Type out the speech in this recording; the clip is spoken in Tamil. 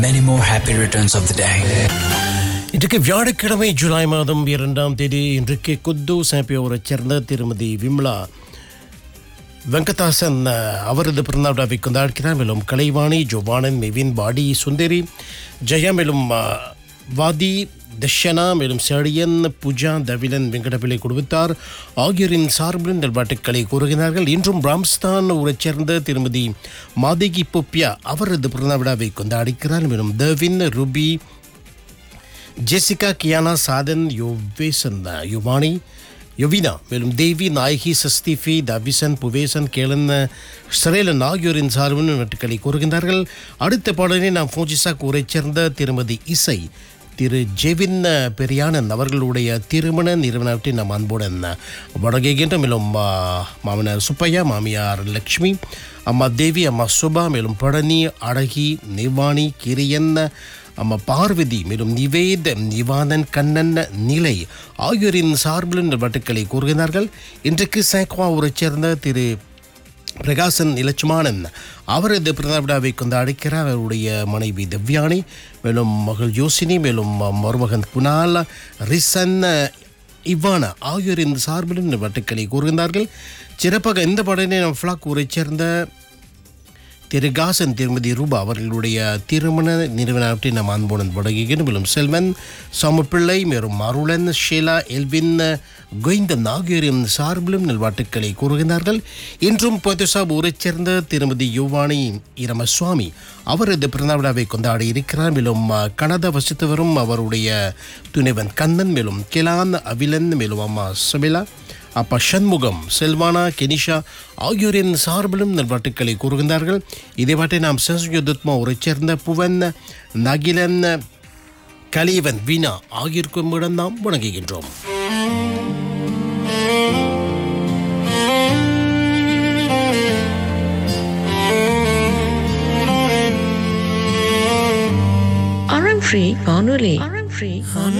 Many more happy returns of the day. இன்றைக்கு வியாழக்கிழமை ஜூலை மாதம் இரண்டாம் தேதி இன்றைக்கு குத்து சாம்பியோரைச் சேர்ந்த திருமதி விம்லா வெங்கதாசன் அஹ், அவரது பிறந்தநாள் விழாவை கொண்டாடுகிறார் மேலும் கலைவாணி ஜோவானன் மெவின் பாடி சுந்தரி ஜெயா மேலும் அஹ், வாதி தஷனா மேலும் செழியன் பூஜா தவிலன் வெங்கடபிள்ளை குடும்பத்தார் ஆகியோரின் சார்பில் நல்வாட்டுக்களை கூறுகிறார்கள் இன்றும் ராம்ஸ்தான் ஊரைச் சேர்ந்த திருமதி மாதேகி பொப்பியா அவரது பிறந்தநாள் விழாவை கொண்டாடுகிறார் மேலும் தேவின் ருபி ஜெசிகா கியானா சாதன் யோவேசன் யுவானி யுவினா மேலும் தேவி நாயகி சஸ்திஃபி தவிசன் புவேசன் கேளன் சிரேலன் ஆகியோரின் சார்பில் நட்டுக்களை கூறுகின்றார்கள் அடுத்த பாடலை நாம் ஃபோஜிசா ஊரைச் சேர்ந்த திருமதி இசை திரு ஜெவின் பெரியானன் அவர்களுடைய திருமண நிறுவனத்தை நாம் அன்புடன் வழங்குகின்ற மேலும் ஆ, மாமனார் சுப்பையா மாமியார் லக்ஷ்மி அம்மா தேவி அம்மா சுபா மேலும் பழனி அழகி நிவாணி கிரியன் அம்மா பார்வதி மேலும் நிவேத் நிவானன் கண்ணன் நிலை ஆகியோரின் சார்பில் வட்டுக்களை கூறுகிறார்கள் இன்றைக்கு சேக்வா ஊரைச் சேர்ந்த திரு பிரகாசன் இலட்சுமானன் அவரது பிறந்த விழாவை கொண்டாடுக்கிறார் அவருடைய மனைவி திவ்யானி மேலும் மகள் யோசினி மேலும் மருமகன் குணால் ரிசன் இவ்வான ஆகியோரின் சார்பில் வட்டுக்களை கூறுகின்றார்கள் சிறப்பாக இந்த பாடலை நாம் ஃப்ளாக் ஊரைச் சேர்ந்த திரு காசன் திருமதி ரூபா அவர்களுடைய திருமண நிறுவனத்தை நாம் அன்புடன் வழங்குகிறோம் மேலும் செல்வன் சமுப்பிள்ளை மேலும் அருளன் ஷீலா எல்வின் கோவிந்தன் ஆகியோரின் சார்பிலும் நல்வாட்டுக்களை கூறுகிறார்கள் இன்றும் பொதுசாப் ஊரைச் சேர்ந்த திருமதி யுவானி இரமசுவாமி அவரது பிறந்த விழாவை கொண்டாடி இருக்கிறார் மேலும் கனதா வசித்து வரும் அவருடைய துணைவன் கண்ணன் மேலும் கிலான் அவிலன் மேலும் அம்மா சபிலா அப்பா சண்முகம் செல்வானா கெனிஷா ஆகியோரின் சார்பிலும் நல்வாட்டுக்களை கூறுகின்றார்கள் இதைவாட்டை நாம் சசுயுத்மா உரைச் சேர்ந்த புவன் நகிலன் கலிவன் வீணா ஆகியோருக்கும் இடம் நாம் வணங்குகின்றோம் RM3 வானொலி RM3 வானொலி